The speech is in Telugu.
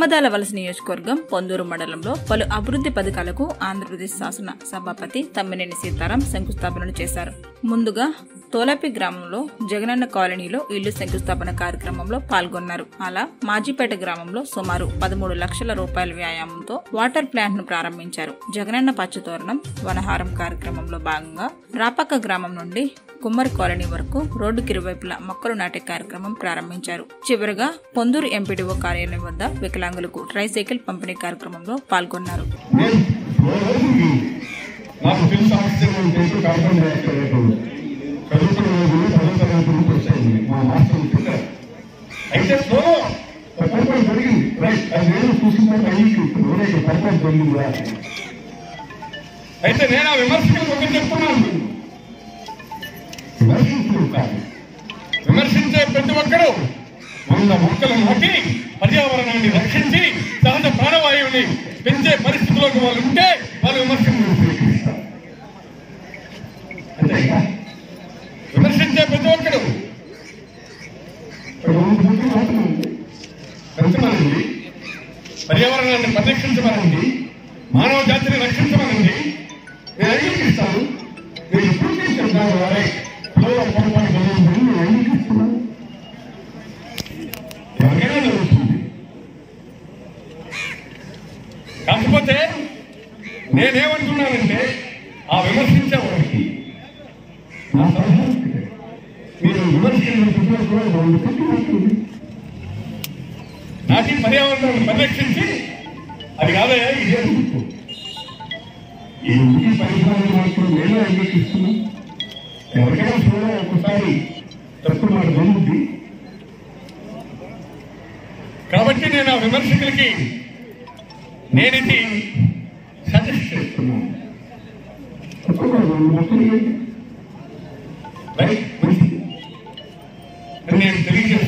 ఆమదాల వలస నియోజకవర్గం పొందూరు మండలంలో పలు అభివృద్ధి పథకాలకు ఆంధ్రప్రదేశ్ శాసన సభాపతి తమ్మినేని సీతారాం శంకుస్థాపనలు చేశారు ముందుగా తోలాపి గ్రామంలో జగనన్న కాలనీలో ఇల్లు శంకుస్థాపన కార్యక్రమంలో పాల్గొన్నారు అలా మాజీపేట గ్రామంలో సుమారు పదమూడు లక్షల రూపాయల వ్యాయామంతో వాటర్ ప్లాంట్ ను ప్రారంభించారు జగనన్న పచ్చతోరణం వనహారం కార్యక్రమంలో భాగంగా రాపక్క గ్రామం నుండి కుమ్మరి కాలనీ వరకు రోడ్డుకి ఇరువైపులా మొక్కలు నాటే కార్యక్రమం ప్రారంభించారు చివరగా పొందూరు ఎంపీడీఓ కార్యాలయం వద్ద వికలాంగులకు ట్రైసైకిల్ పంపిణీ కార్యక్రమంలో పాల్గొన్నారు నేను రోజుకి నాకు తెలిసిన ఆశ్చర్యం చేసి కార్బన్ డైఆక్సైడ్ అయిపోయింది చదువుకున్న రోజులు పదో తరగతి నుంచి వచ్చాయి మా మాస్టర్ చెప్పారు అయితే స్లోలో పొరపాటు జరిగింది రైట్ అది నేను చూసిందంటే అయ్యి ఎవరైతే పొరపాటు జరిగిందా అయితే నేను ఆ విమర్శకులకు ఒకటి చెప్తున్నాను విమర్శించడం కాదు విమర్శించే ప్రతి ఒక్కరూ వంద మొక్కలు నాటి పర్యావరణాన్ని రక్షించి సహజ ప్రాణవాయువుని పెంచే పరిస్థితిలోకి వాళ్ళు ఉంటే వాళ్ళు విమర్శను స్వీకరిస్తారు అంతేగా విమర్శించే ప్రతి ఒక్కరు పెంచమనండి పర్యావరణాన్ని పరిరక్షించమనండి మానవ జాతిని రక్షించమనండి నేను అంగీకరిస్తాను మీరు పూర్తి చెప్తాను వారే పొరపాటు జరిగిందని నేను అంగీకరిస్తున్నాను ఎవరికైనా జరుగుతుంది కాకపోతే నేనేమంటున్నానంటే ఆ విమర్శించే వారికి నా సలహా ఒకటే. మీరు విమర్శించిన ప్రజలు కూడా వాళ్ళు పెట్టుకుంటుంది నాటి పర్యావరణాన్ని పరిరక్షించి అది కాదయా ఇదే అనుకో ఈ ఇంటి పరిసరాలు మాత్రం నేను అంగీకరిస్తున్నా ఎవరికైనా చూడ ఒకసారి తక్కువ మాట జరుగుద్ది కాబట్టి నేను ఆ విమర్శకులకి నేనిది సజెస్ట్ చేస్తున్నాను తప్పకుండా రెండు మొక్కలు ఇవ్వండి. రైట్ మంచిది అని నేను తెలియజేస్తున్నాను